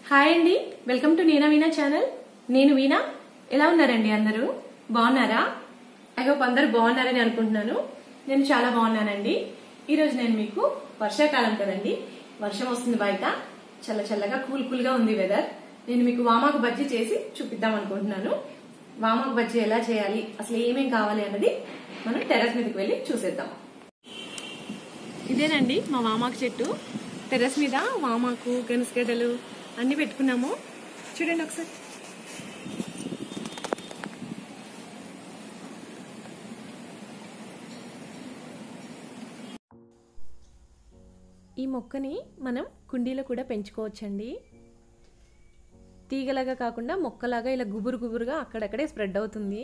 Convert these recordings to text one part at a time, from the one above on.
hi అండి welcome to Neena Veena channel నేను వీణా ఎలా ఉన్నారండి అందరూ బాగున్నారా ఐ హోప్ అందరూ బాగున్నారని అనుకుంటున్నాను నేను చాలా బాగున్నానండి ఈరోజు నేను మీకు వర్షాకాలం కదండి వర్షం వస్తుంది బయట చల్ల చల్లగా కూల్ కూల్ గా ఉంది వెదర్ నేను మీకు వామాకు బజ్జీ చేసి చూపిద్దాం అనుకుంటున్నాను వామాకు బజ్జీ ఎలా చేయాలి అసలు ఏమేం కావాలి అన్నది మనం టెర్రస్ మీదకి వెళ్ళి చూసేద్దాం ఇదేనండి మా వామాకు చెట్టు టెర్రస్ మీద వామాకు గనసగడ్డలు అన్ని పెట్టుకున్నాము చూడండి ఒకసారి ఈ మొక్కని మనం కుండీలో కూడా పెంచుకోవచ్చండి తీగలాగా కాకుండా మొక్కలాగా ఇలా గుబురు గుబురుగా అక్కడక్కడే స్ప్రెడ్ అవుతుంది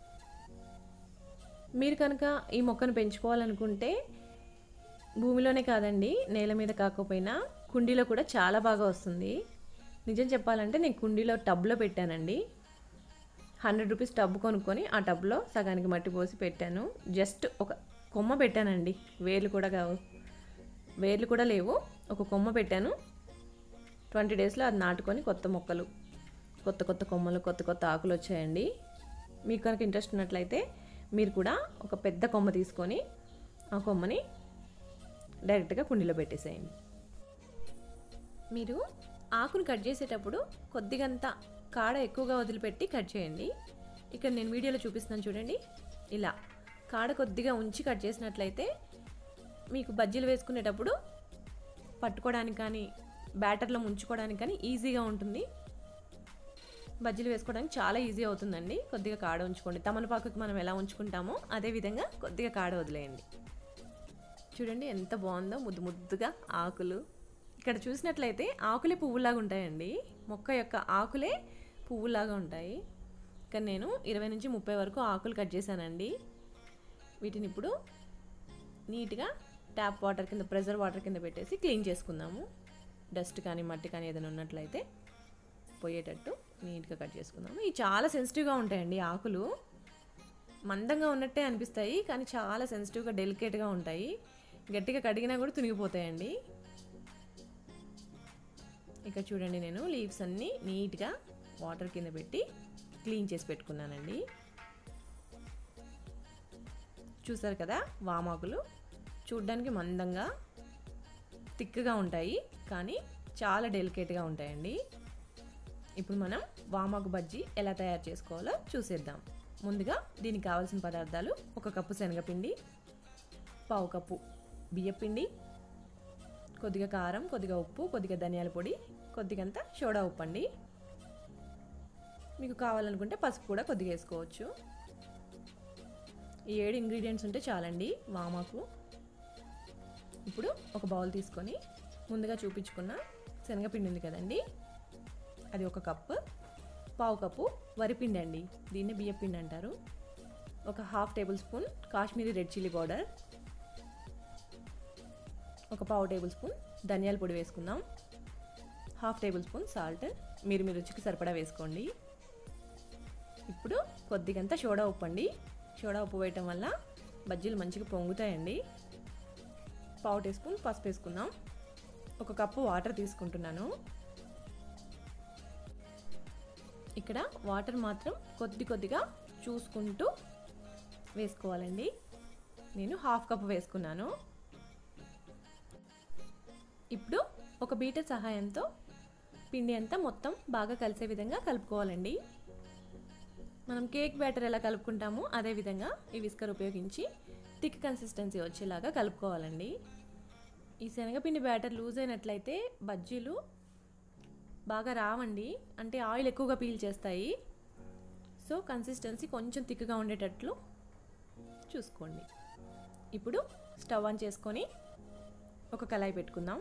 మీరు కనుక ఈ మొక్కను పెంచుకోవాలనుకుంటే భూమిలోనే కాదండి నేల మీద కాకపోయినా కుండీలో కూడా చాలా బాగా వస్తుంది నిజం చెప్పాలంటే నేను కుండీలో టబ్లో పెట్టానండి హండ్రెడ్ రూపీస్ టబ్ కొనుక్కొని ఆ టబ్లో సగానికి మట్టి పోసి పెట్టాను జస్ట్ ఒక కొమ్మ పెట్టానండి వేర్లు కూడా కావు వేర్లు కూడా లేవు ఒక కొమ్మ పెట్టాను ట్వంటీ డేస్లో అది నాటుకొని కొత్త మొక్కలు కొత్త కొత్త కొమ్మలు కొత్త కొత్త ఆకులు వచ్చాయండి మీకు కనుక ఇంట్రెస్ట్ ఉన్నట్లయితే మీరు కూడా ఒక పెద్ద కొమ్మ తీసుకొని ఆ కొమ్మని డైరెక్ట్గా కుండీలో పెట్టేసేయండి మీరు ఆకును కట్ చేసేటప్పుడు కొద్దిగంత కాడ ఎక్కువగా వదిలిపెట్టి కట్ చేయండి ఇక్కడ నేను వీడియోలో చూపిస్తున్నాను చూడండి ఇలా కాడ కొద్దిగా ఉంచి కట్ చేసినట్లయితే మీకు బజ్జీలు వేసుకునేటప్పుడు పట్టుకోవడానికి కానీ బ్యాటర్లో ముంచుకోవడానికి కానీ ఈజీగా ఉంటుంది బజ్జీలు వేసుకోవడానికి చాలా ఈజీ అవుతుందండి కొద్దిగా కాడ ఉంచుకోండి తమలపాకుకి మనం ఎలా ఉంచుకుంటామో అదే విధంగా కొద్దిగా కాడ వదిలేయండి చూడండి ఎంత బాగుందో ముద్దు ముద్దుగా ఆకులు ఇక్కడ చూసినట్లయితే ఆకులే పువ్వులాగా ఉంటాయండి మొక్క యొక్క ఆకులే పువ్వులాగా ఉంటాయి ఇక్కడ నేను ఇరవై నుంచి ముప్పై వరకు ఆకులు కట్ చేశానండి వీటిని ఇప్పుడు నీట్గా ట్యాప్ వాటర్ కింద ప్రెజర్ వాటర్ కింద పెట్టేసి క్లీన్ చేసుకుందాము డస్ట్ కానీ మట్టి కానీ ఏదైనా ఉన్నట్లయితే పోయేటట్టు నీట్గా కట్ చేసుకుందాము ఇవి చాలా సెన్సిటివ్గా ఉంటాయండి ఆకులు మందంగా ఉన్నట్టే అనిపిస్తాయి కానీ చాలా సెన్సిటివ్గా డెలికేట్గా ఉంటాయి గట్టిగా కడిగినా కూడా తునిగిపోతాయండి ఇక చూడండి నేను లీవ్స్ అన్నీ నీట్గా వాటర్ కింద పెట్టి క్లీన్ చేసి పెట్టుకున్నానండి చూసారు కదా వామాకులు చూడ్డానికి మందంగా థిక్గా ఉంటాయి కానీ చాలా డెలికేట్గా ఉంటాయండి ఇప్పుడు మనం వామాకు బజ్జీ ఎలా తయారు చేసుకోవాలో చూసేద్దాం ముందుగా దీనికి కావాల్సిన పదార్థాలు ఒక కప్పు శనగపిండి పావు కప్పు బియ్యపిండి కొద్దిగా కారం కొద్దిగా ఉప్పు కొద్దిగా ధనియాల పొడి కొద్దిగంత సోడా ఉప్పు అండి మీకు కావాలనుకుంటే పసుపు కూడా కొద్దిగా వేసుకోవచ్చు ఈ ఏడు ఇంగ్రీడియంట్స్ ఉంటే చాలండి వామాకు ఇప్పుడు ఒక బౌల్ తీసుకొని ముందుగా చూపించుకున్న శనగపిండి ఉంది కదండి అది ఒక కప్పు పావు కప్పు వరిపిండి అండి దీన్ని బియ్యపిండి అంటారు ఒక half tablespoon Kashmiri red chilli powder ఒక పావు టేబుల్ స్పూన్ ధనియాల పొడి వేసుకుందాం హాఫ్ టేబుల్ స్పూన్ సాల్ట్ మీరు మీ రుచికి సరిపడా వేసుకోండి ఇప్పుడు కొద్దిగంత సోడా ఉప్పు అండి సోడా ఉప్పు వేయటం వల్ల బజ్జీలు మంచిగా పొంగుతాయండి పావు టీ స్పూన్ పసుపు వేసుకుందాం ఒక కప్పు వాటర్ తీసుకుంటున్నాను ఇక్కడ వాటర్ మాత్రం కొద్ది కొద్దిగా చూసుకుంటూ వేసుకోవాలండి నేను హాఫ్ కప్ వేసుకున్నాను ఇప్పుడు ఒక బీటర్ సహాయంతో పిండి అంతా మొత్తం బాగా కలిసే విధంగా కలుపుకోవాలండి మనం కేక్ బ్యాటర్ ఎలా కలుపుకుంటామో అదే విధంగా ఈ విస్కర్ ఉపయోగించి థిక్ కన్సిస్టెన్సీ వచ్చేలాగా కలుపుకోవాలండి ఈ శనగపిండి బ్యాటర్ లూజ్ అయినట్లయితే బజ్జీలు బాగా రావండి అంటే ఆయిల్ ఎక్కువగా పీల్ చేస్తాయి సో కన్సిస్టెన్సీ కొంచెం థిక్గా ఉండేటట్లు చూసుకోండి ఇప్పుడు స్టవ్ ఆన్ చేసుకొని ఒక కళాయి పెట్టుకుందాం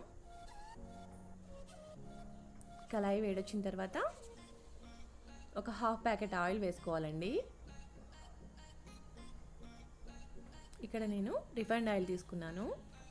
కళాయి వేడొచ్చిన తర్వాత ఒక హాఫ్ ప్యాకెట్ ఆయిల్ వేసుకోవాలండి ఇక్కడ నేను రిఫైండ్ ఆయిల్ తీసుకున్నాను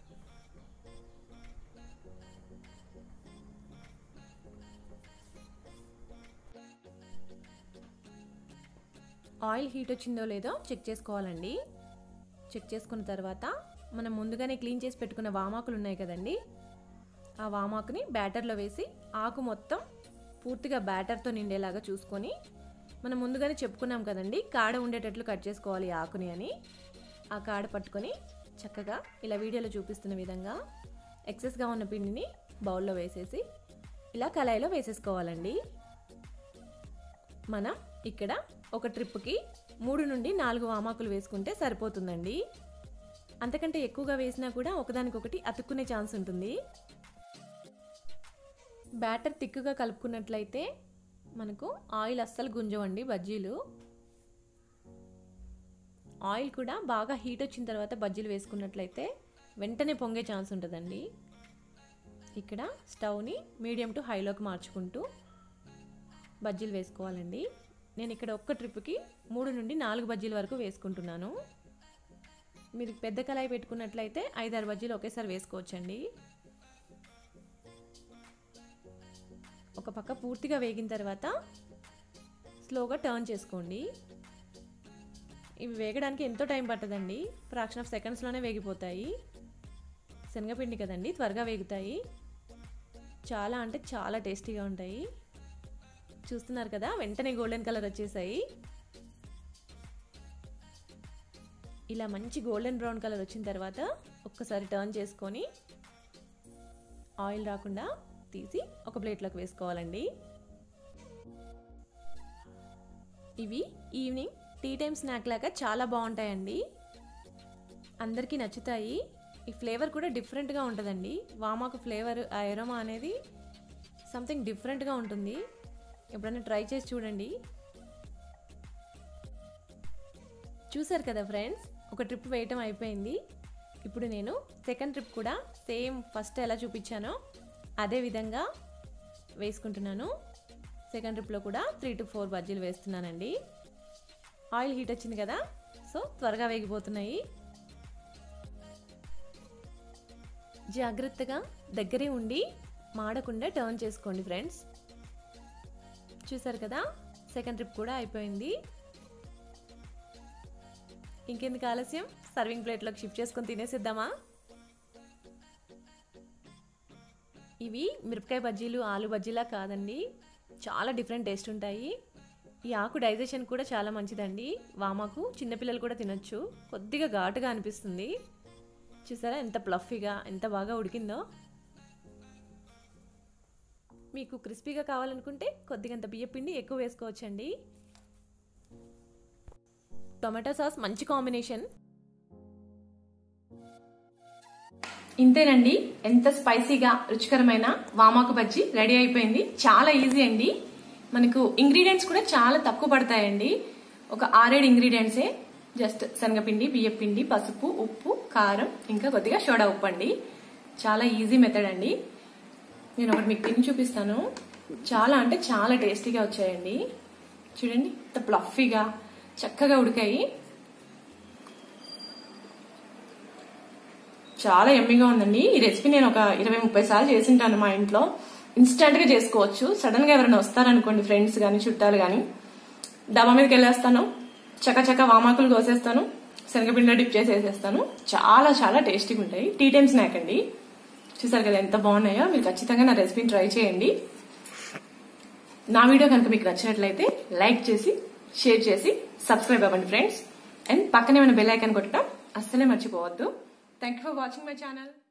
ఆయిల్ హీట్ వచ్చిందో లేదో చెక్ చేసుకోవాలండి చెక్ చేసుకున్న తర్వాత మనం ముందుగానే క్లీన్ చేసి పెట్టుకున్న వామాకులు ఉన్నాయి కదండి ఆ వామాకుని బ్యాటర్లో వేసి ఆకు మొత్తం పూర్తిగా బ్యాటర్తో నిండేలాగా చూసుకొని మనం ముందుగానే చెప్పుకున్నాం కదండి కాడ ఉండేటట్లు కట్ చేసుకోవాలి ఈ ఆకుని అని ఆ కాడ పట్టుకొని చక్కగా ఇలా వీడియోలో చూపిస్తున్న విధంగా ఎక్సెస్గా ఉన్న పిండిని బౌల్లో వేసేసి ఇలా కళాయిలో వేసేసుకోవాలండి మనం ఇక్కడ ఒక ట్రిప్కి మూడు నుండి నాలుగు వామాకులు వేసుకుంటే సరిపోతుందండి అంతకంటే ఎక్కువగా వేసినా కూడా ఒకదానికొకటి అతుక్కునే ఛాన్స్ ఉంటుంది బ్యాటర్ తిక్కుగా కలుపుకున్నట్లయితే మనకు ఆయిల్ అస్సలు గుంజవండి బజ్జీలు ఆయిల్ కూడా బాగా హీట్ వచ్చిన తర్వాత బజ్జీలు వేసుకున్నట్లయితే వెంటనే పొంగే ఛాన్స్ ఉంటుందండి ఇక్కడ స్టవ్ని మీడియం టు హైలోకి మార్చుకుంటూ బజ్జీలు వేసుకోవాలండి నేను ఇక్కడ ఒక్క ట్రిప్కి మూడు నుండి నాలుగు బజ్జీల వరకు వేసుకుంటున్నాను మీరు పెద్ద కళాయి పెట్టుకున్నట్లయితే ఐదారు బజ్జీలు ఒకేసారి వేసుకోవచ్చండి ఒక పక్క పూర్తిగా వేగిన తర్వాత స్లోగా టర్న్ చేసుకోండి ఇవి వేగడానికి ఎంతో టైం పట్టదండి ఫ్రాక్షన్ ఆఫ్ సెకండ్స్లోనే వేగిపోతాయి శనగపిండి కదండి త్వరగా వేగుతాయి చాలా అంటే చాలా టేస్టీగా ఉంటాయి చూస్తున్నారు కదా వెంటనే గోల్డెన్ కలర్ వచ్చేసాయి ఇలా మంచి గోల్డెన్ బ్రౌన్ కలర్ వచ్చిన తర్వాత ఒక్కసారి టర్న్ చేసుకొని ఆయిల్ రాకుండా తీసి ఒక ప్లేట్లోకి వేసుకోవాలండి ఇవి ఈవినింగ్ టీ టైం స్నాక్ లాగా చాలా బాగుంటాయండి అందరికీ నచ్చుతాయి ఈ ఫ్లేవర్ కూడా డిఫరెంట్గా ఉంటుందండి వామాకు ఫ్లేవర్ ఆ ఎరోమా అనేది సంథింగ్ డిఫరెంట్గా ఉంటుంది ఎప్పుడైనా ట్రై చేసి చూడండి చూసారు కదా ఫ్రెండ్స్ ఒక ట్రిప్ వేయటం అయిపోయింది ఇప్పుడు నేను సెకండ్ ట్రిప్ కూడా సేమ్ ఫస్ట్ ఎలా చూపించానో అదే విధంగా వేసుకుంటున్నాను సెకండ్ ట్రిప్లో కూడా త్రీ టు ఫోర్ బజ్జీలు వేస్తున్నానండి ఆయిల్ హీట్ వచ్చింది కదా సో త్వరగా వేగిపోతున్నాయి జాగ్రత్తగా దగ్గరే ఉండి మాడకుండా టర్న్ చేసుకోండి ఫ్రెండ్స్ చూసారు కదా సెకండ్ ట్రిప్ కూడా అయిపోయింది ఇంకెందుకు ఆలస్యం సర్వింగ్ ప్లేట్లోకి షిఫ్ట్ చేసుకొని తినేసిద్దామా ఇవి మిరపకాయ బజ్జీలు ఆలు బజ్జీలా కాదండి చాలా డిఫరెంట్ టేస్ట్ ఉంటాయి ఈ ఆకు డైజెషన్ కూడా చాలా మంచిదండి వామాకు చిన్నపిల్లలు కూడా తినొచ్చు కొద్దిగా ఘాటుగా అనిపిస్తుంది చూసారా ఎంత ప్లఫీగా ఎంత బాగా ఉడికిందో మీకు క్రిస్పీగా కావాలనుకుంటే కొద్దిగంత బియ్య పిండి ఎక్కువ వేసుకోవచ్చండి టొమాటో సాస్ మంచి కాంబినేషన్ ఇంతేనండి ఎంత స్పైసీగా రుచికరమైన వామాకు బజ్జీ రెడీ అయిపోయింది చాలా ఈజీ అండి మనకు ఇంగ్రీడియంట్స్ కూడా చాలా తక్కువ పడతాయండి ఒక ఆరేడు ఇంగ్రీడియంట్సే జస్ట్ శనగపిండి బియ్యపిండి పసుపు ఉప్పు కారం ఇంకా కొద్దిగా సోడా ఉప్పు అండి చాలా ఈజీ మెథడ్ అండి నేను ఒకటి మీకు తిని చూపిస్తాను చాలా అంటే చాలా టేస్టీగా వచ్చాయండి చూడండి ఇంత ప్లఫీగా చక్కగా ఉడికాయి చాలా ఎమ్మిగా ఉందండి ఈ రెసిపీ నేను ఒక ఇరవై ముప్పై సార్లు చేసింటాను మా ఇంట్లో ఇన్స్టెంట్ గా చేసుకోవచ్చు సడన్ గా ఎవరైనా వస్తారనుకోండి ఫ్రెండ్స్ కానీ చుట్టాలు కానీ డబ్బా మీదకి వెళ్ళేస్తాను చక్క చక్క వామాకులు కోసేస్తాను శనగపిండిలో డిప్ చేసి వేసేస్తాను చాలా చాలా టేస్టీగా ఉంటాయి టీ టైమ్ స్నాక్ అండి చూసారు కదా ఎంత బాగున్నాయో మీరు ఖచ్చితంగా నా రెసిపీని ట్రై చేయండి నా వీడియో కనుక మీకు నచ్చినట్లయితే లైక్ చేసి షేర్ చేసి సబ్స్క్రైబ్ అవ్వండి ఫ్రెండ్స్ అండ్ పక్కనే ఉన్న బెల్ ఐకాన్ కొట్టడం అస్సలే మర్చిపోవద్దు thank you for watching my channel